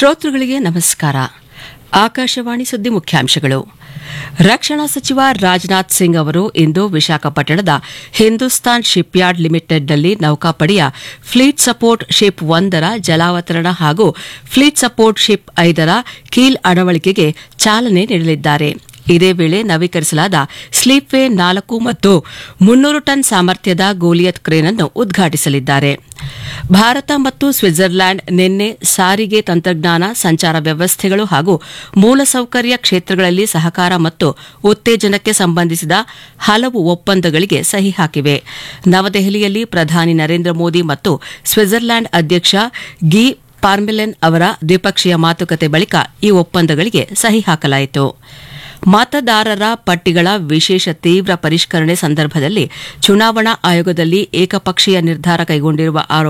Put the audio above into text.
ಶ್ರೋತೃಗಳಿಗೆ ನಮಸ್ಕಾರ ಆಕಾಶವಾಣಿ ಸುದ್ದಿ ಮುಖ್ಯಾಂಶಗಳು ರಕ್ಷಣಾ ಸಚಿವ ರಾಜನಾಥ್ ಸಿಂಗ್ ಅವರು ಇಂದು ವಿಶಾಖಪಟ್ಟಣದ ಹಿಂದೂಸ್ತಾನ್ ಶಿಪ್ಯಾರ್ಡ್ ಲಿಮಿಟೆಡ್ನಲ್ಲಿ ನೌಕಾಪಡೆಯ ಫ್ಲೀಟ್ ಸಪೋರ್ಟ್ ಶಿಪ್ ಒಂದರ ಜಲಾವತರಣ ಹಾಗೂ ಫ್ಲೀಟ್ ಸಪೋರ್ಟ್ ಶಿಪ್ ಐದರ ಕೀಲ್ ಅಳವಡಿಕೆಗೆ ಚಾಲನೆ ನೀಡಲಿದ್ದಾರೆ ಇದೇ ವೇಳೆ ನವೀಕರಿಸಲಾದ ಸ್ಲೀಪ್ವೇ ನಾಲ್ಕು ಮತ್ತು ಮುನ್ನೂರು ಟನ್ ಸಾಮರ್ಥ್ಯದ ಗೋಲಿಯತ್ ಕ್ರೇನ್ ಅನ್ನು ಉದ್ಘಾಟಿಸಲಿದ್ದಾರೆ ಭಾರತ ಮತ್ತು ಸ್ವಿಟ್ಜರ್ಲ್ಯಾಂಡ್ ನಿನ್ನೆ ಸಾರಿಗೆ ತಂತ್ರಜ್ಞಾನ ಸಂಚಾರ ವ್ಯವಸ್ಥೆಗಳು ಹಾಗೂ ಮೂಲಸೌಕರ್ಯ ಕ್ಷೇತ್ರಗಳಲ್ಲಿ ಸಹಕಾರ ಮತ್ತು ಉತ್ತೇಜನಕ್ಕೆ ಸಂಬಂಧಿಸಿದ ಹಲವು ಒಪ್ಪಂದಗಳಿಗೆ ಸಹಿ ಹಾಕಿವೆ ನವದೆಹಲಿಯಲ್ಲಿ ಪ್ರಧಾನಿ ನರೇಂದ್ರ ಮೋದಿ ಮತ್ತು ಸ್ವಿಟ್ಜರ್ಲ್ಯಾಂಡ್ ಅಧ್ಯಕ್ಷ ಗಿ ಪಾರ್ಮೆಲೆನ್ ಅವರ ದ್ವಿಪಕ್ಷೀಯ ಮಾತುಕತೆ ಬಳಿಕ ಈ ಒಪ್ಪಂದಗಳಿಗೆ ಸಹಿ ಹಾಕಲಾಯಿತು ಮತದಾರರ ಪಟ್ಟಿಗಳ ವಿಶೇಷ ತೀವ್ರ ಪರಿಷ್ಕರಣೆ ಸಂದರ್ಭದಲ್ಲಿ ಚುನಾವಣಾ ಆಯೋಗದಲ್ಲಿ ಏಕಪಕ್ಷೀಯ ನಿರ್ಧಾರ ಕೈಗೊಂಡಿರುವ ಆರೋಪ